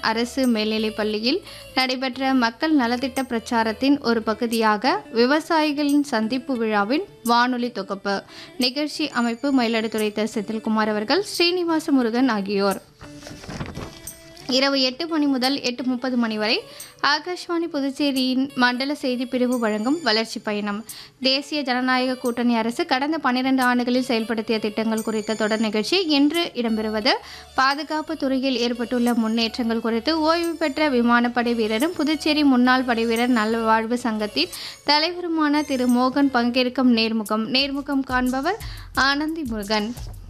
அரசு மேல்நிலைப் பள்ளியில் நடைபெற்ற மக்கள் நலத்திட்ட பிரச்சாரத்தின் ஒரு பகுதியாக விவசாயிகளின் சந்திப்பு விழாவின் வானொலி தொகுப்பு நிகழ்ச்சி அமைப்பு மயிலாடுதுறை த. செந்தில்குமார் அவர்கள் ஸ்ரீனிவாச முருகன் ஆகியோர் இரவு எட்டு மணி முதல் எட்டு முப்பது மணி வரை ஆகாஷ்வாணி புதுச்சேரியின் மண்டல செய்தி பிரிவு வழங்கும் வளர்ச்சி பயணம் தேசிய ஜனநாயக கூட்டணி அரசு கடந்த பன்னிரண்டு ஆண்டுகளில் செயல்படுத்திய திட்டங்கள் குறித்த தொடர் நிகழ்ச்சி இன்று இடம்பெறுவது பாதுகாப்பு துறையில் ஏற்பட்டுள்ள முன்னேற்றங்கள் குறித்து ஓய்வு பெற்ற விமானப்படை வீரரும் புதுச்சேரி முன்னாள் படைவீரர் நல்வாழ்வு சங்கத்தின் தலைவருமான திரு மோகன் பங்கேற்கும் நேர்முகம் நேர்முகம் காண்பவர் ஆனந்தி முருகன்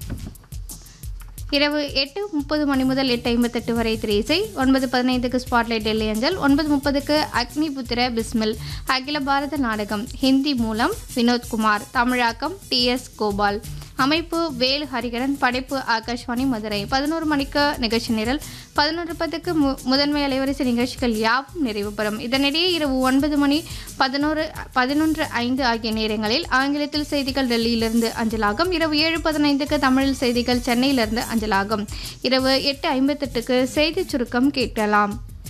இரவு எட்டு முப்பது மணி முதல் எட்டு ஐம்பத்தெட்டு வரை திரேசை ஒன்பது பதினைந்துக்கு ஸ்பாட்லைட் டெல்லி அஞ்சல் ஒன்பது முப்பதுக்கு அக்னிபுத்திர பிஸ்மில் அகில பாரத நாடகம் ஹிந்தி மூலம் வினோத்குமார் தமிழாக்கம் டி எஸ் கோபால் அமைப்பு வேலு ஹரிகரன் படைப்பு ஆகாஷ்வாணி மதுரை பதினோரு மணிக்கு நிகழ்ச்சி நிரல் பதினொன்று பத்துக்கு மு முதன்மை அலைவரிசை நிகழ்ச்சிகள் யாவும் நிறைவு பெறும் இதனிடையே இரவு ஒன்பது மணி பதினோரு பதினொன்று ஐந்து ஆகிய நேரங்களில் ஆங்கிலத்தில் செய்திகள் டெல்லியிலிருந்து அஞ்சலாகும் இரவு ஏழு பதினைந்துக்கு தமிழில் செய்திகள் சென்னையிலிருந்து அஞ்சலாகும் இரவு எட்டு ஐம்பத்தெட்டுக்கு செய்திச் சுருக்கம் கேட்கலாம்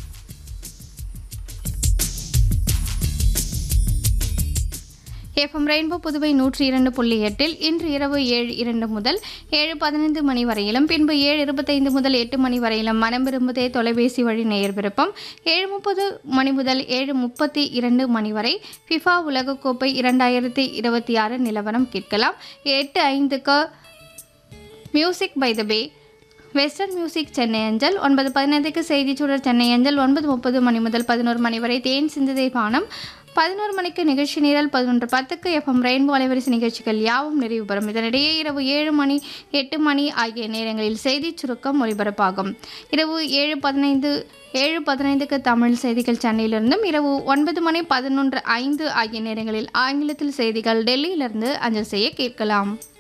எஃப்எம் ரெயின்போ புதுவை நூற்றி இரண்டு புள்ளி எட்டில் இன்று இரவு ஏழு இரண்டு முதல் ஏழு பதினைந்து மணி வரையிலும் பின்பு ஏழு இருபத்தைந்து முதல் எட்டு மணி வரையிலும் மனம் விரும்புதே தொலைபேசி வழி நேயர் விருப்பம் ஏழு முப்பது மணி முதல் ஏழு முப்பத்தி இரண்டு மணி வரை ஃபிஃபா உலகக்கோப்பை இரண்டாயிரத்தி இருபத்தி ஆறு நிலவரம் கேட்கலாம் எட்டு ஐந்துக்கு music by the bay western music Chennai அஞ்சல் ஒன்பது பதினைந்துக்கு செய்திச்சுடர் சென்னை அஞ்சல் ஒன்பது முப்பது மணி முதல் பதினோரு மணி வரை தேன் சிந்துதை பானம் பதினோரு மணிக்கு நிகழ்ச்சி நிரல் பதினொன்று பத்துக்கு எஃப்எம் ரெயின்போ அலைவரிசை நிகழ்ச்சிகள் யாவும் நிறைவு பெறும் இதனிடையே இரவு ஏழு மணி எட்டு மணி ஆகிய நேரங்களில் செய்திச் சுருக்கம் ஒலிபரப்பாகும் இரவு ஏழு பதினைந்து ஏழு பதினைந்துக்கு தமிழ் செய்திகள் சென்னையிலிருந்தும் இரவு ஒன்பது மணி பதினொன்று ஐந்து ஆகிய நேரங்களில் ஆங்கிலத்தில் செய்திகள் டெல்லியிலிருந்து அஞ்சல் செய்ய கேட்கலாம்